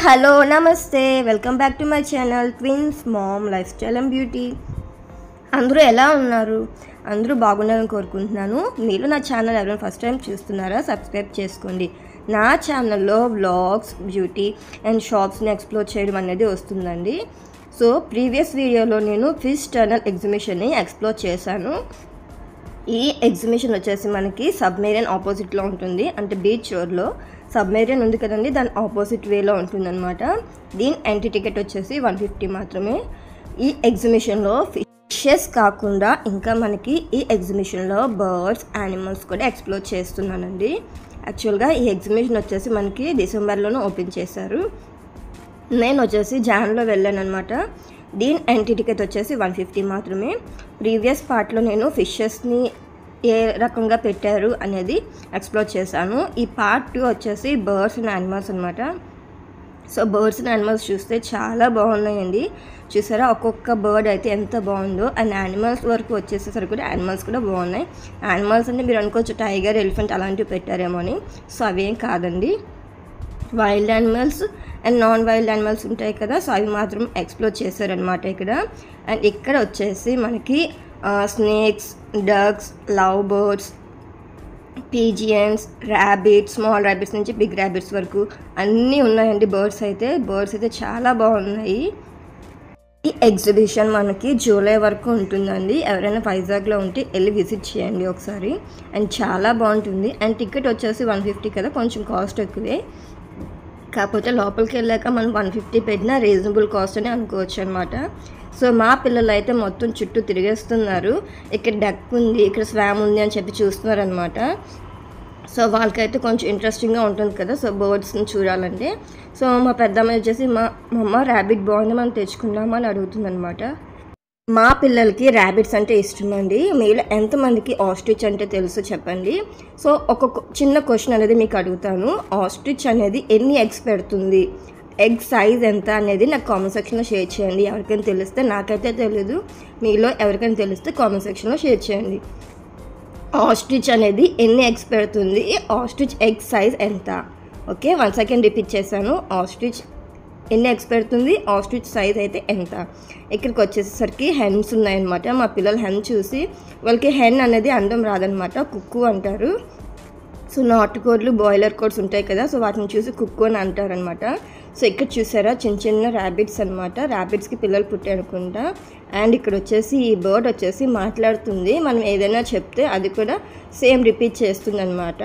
hello నమస్తే welcome back to my channel twins mom lifestyle and beauty అందరూ ఎలా ఉన్నారు అందరూ బాగున్నారని కోరుకుంటున్నాను మీరు నా ఛానల్ ఎవరైనా ఫస్ట్ టైం చూస్తున్నారా సబ్స్క్రైబ్ చేసుకోండి నా ఛానల్లో వ్లాగ్స్ బ్యూటీ అండ్ షాప్స్ని ఎక్స్ప్లోర్ చేయడం అనేది వస్తుందండి సో ప్రీవియస్ వీడియోలో నేను ఫిష్ టర్నల్ ఎగ్జిబిషన్ని ఎక్స్ప్లోర్ చేశాను ఈ ఎగ్జిబిషన్ వచ్చేసి మనకి సబ్మెరీన్ ఆపోజిట్లో ఉంటుంది అంటే బీచ్ రోడ్లో సబ్మెరీన్ ఉంది కదండి దాని ఆపోజిట్ వేలో ఉంటుందన్నమాట దీని ఎంట్రీ టికెట్ వచ్చేసి వన్ ఫిఫ్టీ మాత్రమే ఈ ఎగ్జిబిషన్లో ఫిషెస్ కాకుండా ఇంకా మనకి ఈ ఎగ్జిబిషన్లో బర్డ్స్ యానిమల్స్ కూడా ఎక్స్ప్లోర్ చేస్తున్నానండి యాక్చువల్గా ఈ ఎగ్జిబిషన్ వచ్చేసి మనకి డిసెంబర్లోనే ఓపెన్ చేశారు నేను వచ్చేసి జాన్లో వెళ్ళాను అనమాట దీని ఎంట్రీ టికెట్ వచ్చేసి వన్ ఫిఫ్టీ మాత్రమే ప్రీవియస్ పార్ట్లో నేను ఫిషెస్ని ఏ రకంగా పెట్టారు అనేది ఎక్స్ప్లోర్ చేశాను ఈ పార్ట్ టూ వచ్చేసి బర్డ్స్ అండ్ యానిమల్స్ అనమాట సో బర్డ్స్ అండ్ యానిమల్స్ చూస్తే చాలా బాగున్నాయండి చూసారా ఒక్కొక్క బర్డ్ అయితే ఎంత బాగుందో అండ్ యానిమల్స్ వరకు వచ్చేసేసరికి కూడా యానిమల్స్ కూడా బాగున్నాయి యానిమల్స్ అంటే మీరు అనుకోవచ్చు టైగర్ ఎలిఫెంట్ అలాంటివి పెట్టారేమో అని సో అవేం కాదండి wild animals and non wild animals ఉంటాయి కదా సో అవి మాత్రం ఎక్స్ప్లోర్ చేశారనమాట ఇక్కడ అండ్ ఇక్కడ వచ్చేసి మనకి snakes dogs love birds pigeons rabbits small rabbits నుంచి బిగ్ ర్యాబిట్స్ వరకు అన్నీ ఉన్నాయండి బర్డ్స్ అయితే బర్డ్స్ అయితే చాలా బాగున్నాయి ఈ ఎగ్జిబిషన్ మనకి జూలై వరకు ఉంటుందండి ఎవరైనా వైజాగ్లో ఉంటే వెళ్ళి విజిట్ చేయండి ఒకసారి అండ్ చాలా బాగుంటుంది అండ్ టికెట్ వచ్చేసి వన్ ఫిఫ్టీ కదా కొంచెం కాస్ట్ ఎక్కువే కాకపోతే లోపలికి వెళ్ళాక మనం వన్ ఫిఫ్టీ పెట్టినా రీజనబుల్ కాస్ట్ అని అనుకోవచ్చు అనమాట సో మా పిల్లలు అయితే మొత్తం చుట్టూ తిరిగేస్తున్నారు ఇక్కడ డక్ ఉంది ఇక్కడ స్వామ్ ఉంది అని చెప్పి చూస్తున్నారు అనమాట సో వాళ్ళకైతే కొంచెం ఇంట్రెస్టింగ్గా ఉంటుంది కదా సో బర్డ్స్ని చూడాలంటే సో మా పెద్దమ్మ వచ్చేసి మా మా అమ్మ ర్యాబిట్ బాగుంది మనం తెచ్చుకుందామా అని అడుగుతుందనమాట మా పిల్లలకి ర్యాబిట్స్ అంటే ఇష్టం అండి మీలో ఎంతమందికి ఆస్ట్రిచ్ అంటే తెలుసు చెప్పండి సో ఒక కొ- చిన్న క్వశ్చన్ అనేది మీకు అడుగుతాను ఆస్ట్రిచ్ అనేది ఎన్ని ఎగ్స్ పెడుతుంది ఎగ్ సైజ్ ఎంత అనేది నాకు కామెంట్ సెక్షన్లో షేర్ చేయండి ఎవరికైనా తెలిస్తే నాకైతే తెలీదు మీలో ఎవరికైనా తెలిస్తే కామెంట్ సెక్షన్లో షేర్ చేయండి ఆస్ట్రిచ్ అనేది ఎన్ని ఎగ్స్ పెడుతుంది ఆస్ట్రిచ్ ఎగ్ సైజ్ ఎంత ఓకే వన్ సెకండ్ రిపీట్ చేశాను ఆస్ట్రిచ్ ఎన్ని ఎగ్స్ పెడుతుంది ఆస్ట్రిచ్ సైజ్ అయితే ఎంత ఇక్కడికి వచ్చేసరికి హెన్స్ ఉన్నాయన్నమాట మా పిల్లలు హెన్ చూసి వాళ్ళకి హెన్ అనేది అందం రాదనమాట కుక్కు అంటారు సో నాటుకోడ్లు బాయిలర్ కోడ్స్ ఉంటాయి కదా సో వాటిని చూసి కుక్కు అని అంటారనమాట సో ఇక్కడ చూసారా చిన్న చిన్న ర్యాబిట్స్ అనమాట ర్యాబిట్స్కి పిల్లలు పుట్టారనుకుంటా అండ్ ఇక్కడ వచ్చేసి ఈ బర్డ్ వచ్చేసి మాట్లాడుతుంది మనం ఏదైనా చెప్తే అది కూడా సేమ్ రిపీట్ చేస్తుంది అనమాట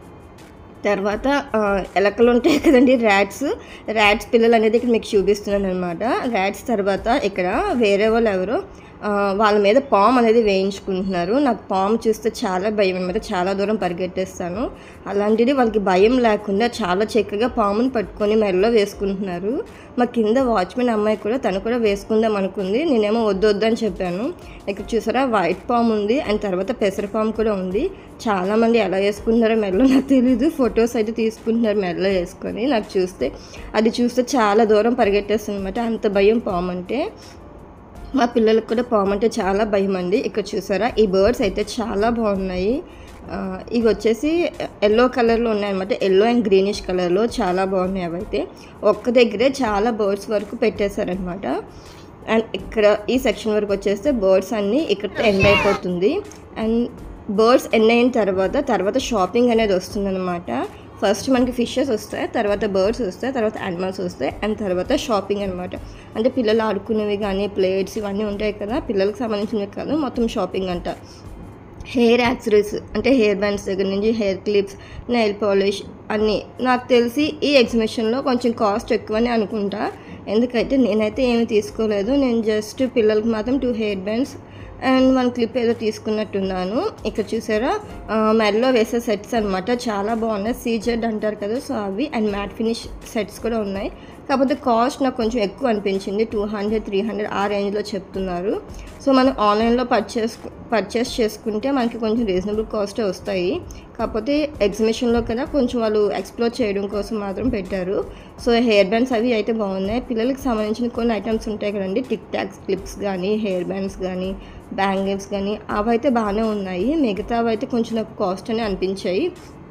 తర్వాత ఆ, ఎలకలు ఉంటాయి కదండి ర్యాట్స్ ర్యాట్స్ పిల్లలు అనేది ఇక్కడ మీకు చూపిస్తున్నాను అనమాట ర్యాట్స్ తర్వాత ఇక్కడ వేరే వాళ్ళు ఎవరో ఆ, వాళ్ళ మీద పాము అనేది వేయించుకుంటున్నారు నాకు పాము చూస్తే చాలా భయం అనమాట చాలా దూరం పరిగెట్టేస్తాను అలాంటిది వాళ్ళకి భయం లేకుండా చాలా చక్కగా పాముని పట్టుకొని మెడలో వేసుకుంటున్నారు మా కింద వాచ్మెన్ అమ్మాయి కూడా తను కూడా వేసుకుందాం అనుకుంది నేనేమో వద్దు వద్దు అని చెప్పాను ఇక్కడ చూసారా వైట్ పాము ఉంది అండ్ తర్వాత పెసర పాము కూడా ఉంది చాలామంది ఎలా వేసుకుంటున్నారో మెడలో నాకు తెలీదు ఫొటోస్ అయితే తీసుకుంటున్నారు మెడలో వేసుకొని నాకు చూస్తే అది చూస్తే చాలా దూరం పరిగెట్టేస్తుంది అనమాట అంత భయం పాము అంటే మా పిల్లలకు కూడా పాము అంటే చాలా భయం అండి ఇక్కడ చూసారా ఈ బర్డ్స్ అయితే చాలా బాగున్నాయి ఆ, ఇవి వచ్చేసి ఎల్లో కలర్లో ఉన్నాయన్నమాట ఎల్లో అండ్ గ్రీనిష్ కలర్లో చాలా బాగున్నాయి అవైతే ఒక్క దగ్గరే చాలా బర్డ్స్ వరకు పెట్టేశారనమాట అండ్ ఇక్కడ ఈ సెక్షన్ వరకు వచ్చేస్తే బర్డ్స్ అన్నీ ఇక్కడ ఎండ్ అయిపోతుంది అండ్ బర్డ్స్ ఎండ్ అయిన తర్వాత తర్వాత షాపింగ్ అనేది వస్తుందన్నమాట ఫస్ట్ మనకి ఫిషెస్ వస్తాయి తర్వాత బర్డ్స్ వస్తాయి తర్వాత యానిమల్స్ వస్తాయి అండ్ తర్వాత షాపింగ్ అనమాట అంటే పిల్లలు ఆడుకునేవి కానీ ప్లేట్స్ ఇవన్నీ ఉంటాయి కదా పిల్లలకు సంబంధించినవి కాదు మొత్తం షాపింగ్ అంట హెయిర్ యాక్సరీస్ అంటే హెయిర్ బ్యాండ్స్ దగ్గర నుంచి హెయిర్ క్లిప్స్ నెయిల్ పాలిష్ అన్నీ నాకు తెలిసి ఈ ఎగ్జిబిషన్లో కొంచెం కాస్ట్ ఎక్కువని అనుకుంటా ఎందుకంటే నేనైతే ఏమీ తీసుకోలేదు నేను జస్ట్ పిల్లలకి మాత్రం two hair bands and one clip ఏదో తీసుకున్నట్టున్నాను ఇక్కడ చూసారా ఆ, మెడలో వేసే సెట్స్ అనమాట చాలా బాగున్నాయి సీజెడ్ అంటారు కదా సో అవి అండ్ మ్యాట్ ఫినిష్ సెట్స్ కూడా ఉన్నాయి కాకపోతే కాస్ట్ నాకు కొంచెం ఎక్కువ అనిపించింది టూ హండ్రెడ్ త్రీ హండ్రెడ్ ఆ రేంజ్లో చెప్తున్నారు సో మనం ఆన్లైన్లో పర్చేస్ పర్చేస్ చేసుకుంటే మనకి కొంచెం రీజనబుల్ కాస్టే వస్తాయి కాకపోతే ఎగ్జిబిషన్లో కదా కొంచెం వాళ్ళు ఎక్స్ప్లోర్ చేయడం కోసం మాత్రం పెట్టారు సో హెయిర్ బ్యాండ్స్ అవి అయితే బాగున్నాయి పిల్లలకి సంబంధించిన కొన్ని ఐటమ్స్ ఉంటాయి కదండి టిక్ టాక్స్ క్లిప్స్ కానీ హెయిర్ బ్యాండ్స్ కానీ బ్యాంగిల్స్ కానీ అవి అయితే బాగానే ఉన్నాయి మిగతావి అయితే కొంచెం నాకు కాస్ట్ అని అనిపించాయి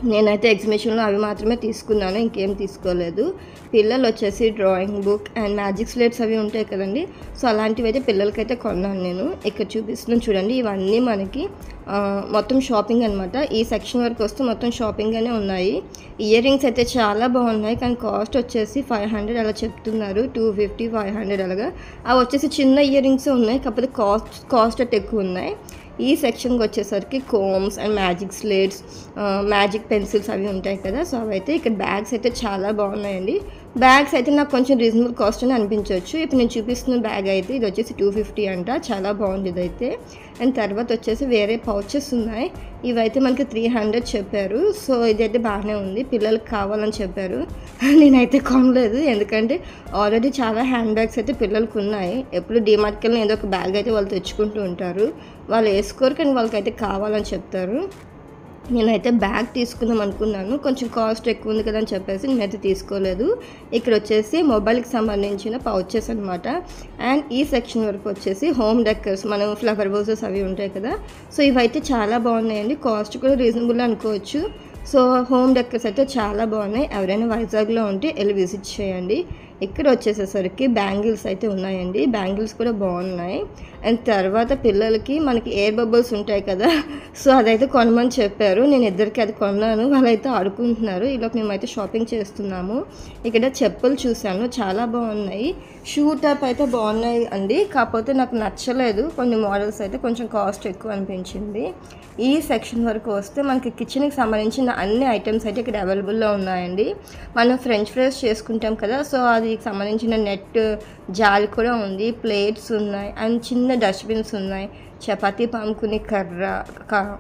నేనైతే ఎగ్జిబిషన్లో అవి మాత్రమే తీసుకున్నాను ఇంకేం తీసుకోలేదు పిల్లలు వచ్చేసి drawing book and magic slates అవి ఉంటాయి కదండి సో అలాంటివి అయితే పిల్లలకైతే కొన్నాను నేను ఇక్కడ చూపిస్తున్నాను చూడండి ఇవన్నీ మనకి ఆ, మొత్తం షాపింగ్ అనమాట ఈ సెక్షన్ వరకు వస్తే మొత్తం షాపింగ్ అనే ఉన్నాయి ఇయర్ రింగ్స్ అయితే చాలా బాగున్నాయి కానీ కాస్ట్ వచ్చేసి ఫైవ్ హండ్రెడ్ అలా చెప్తున్నారు టూ ఫిఫ్టీ ఫైవ్ హండ్రెడ్ అలాగా అవి వచ్చేసి చిన్న ఇయర్ రింగ్స్ ఉన్నాయి కాకపోతే కాస్ట్ కాస్ట్ అయితే ఎక్కువ ఉన్నాయి ఈ సెక్షన్కి వచ్చేసరికి combs and magic slates magic pencils అవి ఉంటాయి కదా సో అవి అయితే ఇక్కడ బ్యాగ్స్ అయితే చాలా బాగున్నాయండి బ్యాగ్స్ అయితే నాకు కొంచెం రీజనబుల్ కాస్ట్ అని అనిపించవచ్చు ఇప్పుడు నేను చూపిస్తున్న బ్యాగ్ అయితే ఇది వచ్చేసి టూ ఫిఫ్టీ అంట చాలా బాగుంది ఇదైతే అండ్ తర్వాత వచ్చేసి వేరే పౌచెస్ ఉన్నాయి ఇవైతే మనకి త్రీ హండ్రెడ్ చెప్పారు సో ఇదైతే బాగానే ఉంది పిల్లలకి కావాలని చెప్పారు నేనైతే కొనలేదు ఎందుకంటే ఆల్రెడీ చాలా హ్యాండ్ బ్యాగ్స్ అయితే పిల్లలకు ఉన్నాయి ఎప్పుడు డిమార్ట్కి వెళ్ళిన ఏదో ఒక బ్యాగ్ అయితే వాళ్ళు తెచ్చుకుంటూ ఉంటారు వాళ్ళు వేసుకోరు కానీ వాళ్ళకైతే కావాలని చెప్తారు నేనైతే బ్యాగ్ తీసుకుందాం అనుకున్నాను కొంచెం కాస్ట్ ఎక్కువ ఉంది కదా అని చెప్పేసి నేనైతే తీసుకోలేదు ఇక్కడ వచ్చేసి మొబైల్కి సంబంధించిన పౌచెస్ అనమాట అండ్ ఈ సెక్షన్ వరకు వచ్చేసి హోమ్ డెక్కర్స్ మనం ఫ్లవర్ బోసెస్ అవి ఉంటాయి కదా సో ఇవైతే చాలా బాగున్నాయండి కాస్ట్ కూడా రీజనబుల్ అనుకోవచ్చు సో హోమ్ డెక్కర్స్ అయితే చాలా బాగున్నాయి ఎవరైనా వైజాగ్లో ఉంటే వెళ్ళి విజిట్ చేయండి ఇక్కడ వచ్చేసేసరికి బ్యాంగిల్స్ అయితే ఉన్నాయండి బ్యాంగిల్స్ కూడా బాగున్నాయి అండ్ తర్వాత పిల్లలకి మనకి ఎయిర్ బబుల్స్ ఉంటాయి కదా సో అదైతే కొనమని చెప్పారు నేను ఇద్దరికి అది కొన్నాను వాళ్ళైతే ఆడుకుంటున్నారు ఇలా మేమైతే షాపింగ్ చేస్తున్నాము ఇక్కడ చెప్పులు చూశాను చాలా బాగున్నాయి షూ టైప్ అయితే బాగున్నాయి అండి కాకపోతే నాకు నచ్చలేదు కొన్ని మోడల్స్ అయితే కొంచెం కాస్ట్ ఎక్కువ అనిపించింది ఈ సెక్షన్ వరకు వస్తే మనకి కిచెన్కి సంబంధించిన అన్ని ఐటమ్స్ అయితే ఇక్కడ అవైలబుల్లో ఉన్నాయండి మనం ఫ్రెంచ్ ఫ్రైస్ చేసుకుంటాం కదా సో అది సంబంధించిన నెట్ జాలి కూడా ఉంది ప్లేట్స్ ఉన్నాయి అండ్ చిన్న డస్ట్బిన్స్ ఉన్నాయి చపాతీ పాముకునే కర్ర క-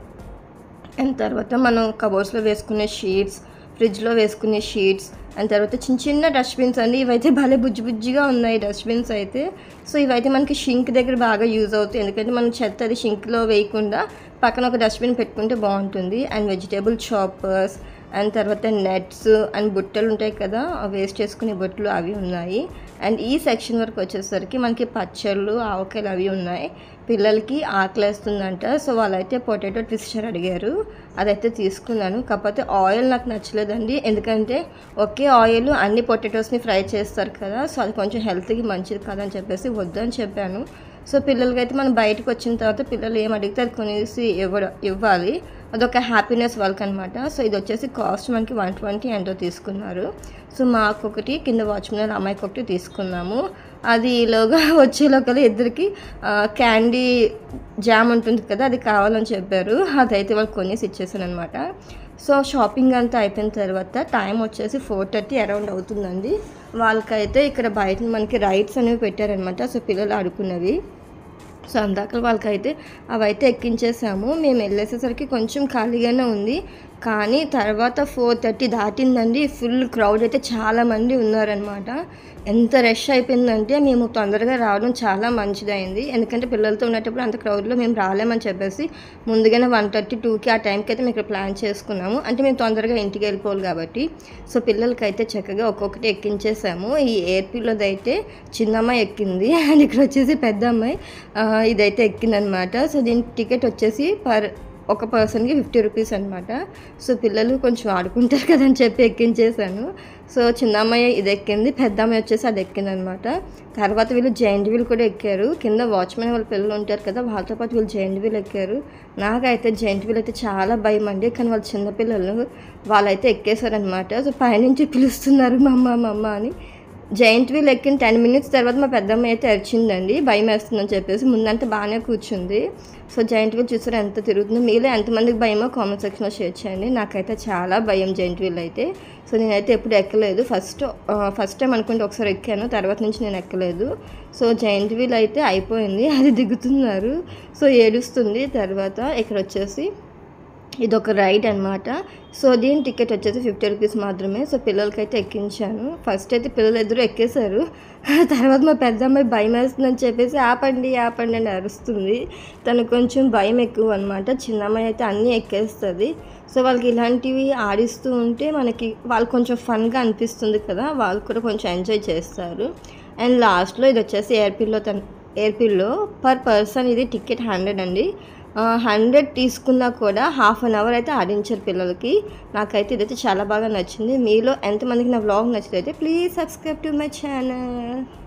అండ్ తర్వాత మనం కబోర్డ్స్లో వేసుకునే షీట్స్ ఫ్రిడ్జ్లో వేసుకునే షీట్స్ అండ్ తర్వాత చిన్న చిన్న డస్ట్బిన్స్ అండి ఇవైతే భలే బుజ్జి బుజ్జిగా ఉన్నాయి డస్ట్బిన్స్ అయితే సో ఇవైతే మనకి షింక్ దగ్గర బాగా యూజ్ అవుతాయి ఎందుకంటే మనం చెత్త అది షింక్లో వేయకుండా పక్కన ఒక డస్ట్బిన్ పెట్టుకుంటే బాగుంటుంది అండ్ వెజిటేబుల్ చాపర్స్ అండ్ తర్వాత నెట్స్ అండ్ బుట్టలు ఉంటాయి కదా వేస్ట్ చేసుకునే బుట్టలు అవి ఉన్నాయి అండ్ ఈ సెక్షన్ వరకు వచ్చేసరికి మనకి పచ్చళ్ళు ఆవకాయలు అవి ఉన్నాయి పిల్లలకి ఆకలేస్తుందంట సో వాళ్ళైతే పొటాటో ట్విస్టర్ అడిగారు అదైతే తీసుకున్నాను కాకపోతే ఆయిల్ నాకు నచ్చలేదండి ఎందుకంటే ఒకే ఆయిల్ అన్ని పొటాటోస్ని ఫ్రై చేస్తారు కదా సో అది కొంచెం హెల్త్కి మంచిది కాదని చెప్పేసి వద్దని చెప్పాను సో పిల్లలకి అయితే మనం బయటకు వచ్చిన తర్వాత పిల్లలు ఏం అడిగితే అది కొనేసి ఇవ్వడం ఇవ్వాలి అదొక హ్యాపీనెస్ వాళ్ళకి అనమాట సో ఇది వచ్చేసి కాస్ట్ మనకి వన్ ట్వంటీ ఎంతో తీసుకున్నారు సో మాకు ఒకటి కింద వాచ్మెన్ అమ్మాయికి ఒకటి తీసుకున్నాము అది ఈలోగా వచ్చేలోకల ఇద్దరికి క్యాండీ జామ్ ఉంటుంది కదా అది కావాలని చెప్పారు అదైతే వాళ్ళు కొనేసి ఇచ్చేసాను అనమాట సో షాపింగ్ అంతా అయిపోయిన తర్వాత టైం వచ్చేసి ఫోర్ థర్టీ అరౌండ్ అవుతుందండి వాళ్ళకైతే ఇక్కడ బయట మనకి రైడ్స్ అనేవి పెట్టారనమాట సో పిల్లలు ఆడుకున్నవి సో అందాక వాళ్ళకైతే అవైతే ఎక్కించేసాము మేము వెళ్ళేసేసరికి కొంచెం ఖాళీగానే ఉంది కానీ తర్వాత ఫోర్ థర్టీ దాటిందండి ఫుల్ క్రౌడ్ అయితే చాలా మంది ఉన్నారనమాట ఎంత రష్ అయిపోయిందంటే మేము తొందరగా రావడం చాలా మంచిదైంది ఎందుకంటే పిల్లలతో ఉన్నప్పుడు అంత క్రౌడ్లో మేము రాలేమని చెప్పేసి ముందుగానే వన్ థర్టీ టూకి ఆ టైంకి అయితే మేము ఇక్కడ ప్లాన్ చేసుకున్నాము అంటే మేము తొందరగా ఇంటికి వెళ్ళిపోవాలి కాబట్టి సో పిల్లలకైతే చక్కగా ఒక్కొక్కటి ఎక్కించేసాము ఈ ఏర్పీలోది అయితే చిన్నమ్మాయి ఎక్కింది అండ్ ఇక్కడ వచ్చేసి పెద్ద అమ్మాయి ఆ, ఇదైతే ఎక్కిందనమాట సో దీని టికెట్ వచ్చేసి పర్ ఒక పర్సన్కి ఫిఫ్టీ రూపీస్ అనమాట సో పిల్లలు కొంచెం ఆడుకుంటారు కదా అని చెప్పి ఎక్కించేసాను సో చిన్న అమ్మాయి ఇది ఎక్కింది పెద్ద అమ్మాయి వచ్చేసి అది ఎక్కింది అనమాట తర్వాత వీళ్ళు జైంట్ వీల్ కూడా ఎక్కారు కింద వాచ్మెన్ వాళ్ళ పిల్లలు ఉంటారు కదా వాళ్ళతో పాటు వీళ్ళు జైంట్ వీల్ ఎక్కారు నాకైతే జైంట్ వీల్ అయితే చాలా భయం అండి కానీ వాళ్ళు చిన్నపిల్లలు వాళ్ళైతే ఎక్కేశారనమాట సో పైనుంచి పిలుస్తున్నారు మమ్మ మమ్మ అని జైంట్ వీల్ ఎక్కిన టెన్ మినిట్స్ తర్వాత మా పెద్దమ్మ అయితే అరిచిందండి భయం వేస్తుందని చెప్పేసి ముందంతా బాగానే కూర్చుంది సో జైంట్ వీల్ చూసారు ఎంత తిరుగుతుందో మీలో ఎంతమందికి భయమో కామెంట్ సెక్షన్లో షేర్ చేయండి నాకైతే చాలా భయం జైంట్ వీల్ అయితే సో నేనైతే ఎప్పుడు ఎక్కలేదు ఫస్ట్ ఫస్ట్ టైం అనుకుంటే ఒకసారి ఎక్కాను తర్వాత నుంచి నేను ఎక్కలేదు సో జైంట్ వీల్ అయితే అయిపోయింది అది దిగుతున్నారు సో ఏడుస్తుంది తర్వాత ఇక్కడ వచ్చేసి ఇది ఒక రైడ్ అనమాట సో దీని టికెట్ వచ్చేసి ఫిఫ్టీ రూపీస్ మాత్రమే సో పిల్లలకైతే ఎక్కించాను ఫస్ట్ అయితే పిల్లలు ఇద్దరు ఎక్కేశారు తర్వాత మా పెద్ద అమ్మాయి భయం వేస్తుందని చెప్పేసి ఆపండి ఆపండి అని అరుస్తుంది తను కొంచెం భయం ఎక్కువ అనమాట చిన్న అమ్మాయి అయితే అన్నీ ఎక్కేస్తుంది సో వాళ్ళకి ఇలాంటివి ఆడిస్తూ ఉంటే మనకి వాళ్ళు కొంచెం ఫన్గా అనిపిస్తుంది కదా వాళ్ళు కూడా కొంచెం ఎంజాయ్ చేస్తారు అండ్ లాస్ట్లో ఇది వచ్చేసి ఎయిర్పిల్లో తన ఎయిర్పిల్లో పర్ పర్సన్ ఇది టికెట్ హండ్రెడ్ అండి హండ్రెడ్ తీసుకున్నా కూడా హాఫ్ అన్ అవర్ అయితే ఆడించారు పిల్లలకి నాకైతే ఇదైతే చాలా బాగా నచ్చింది మీలో ఎంతమందికి నా వ్లాగ్ నచ్చితే please subscribe to my channel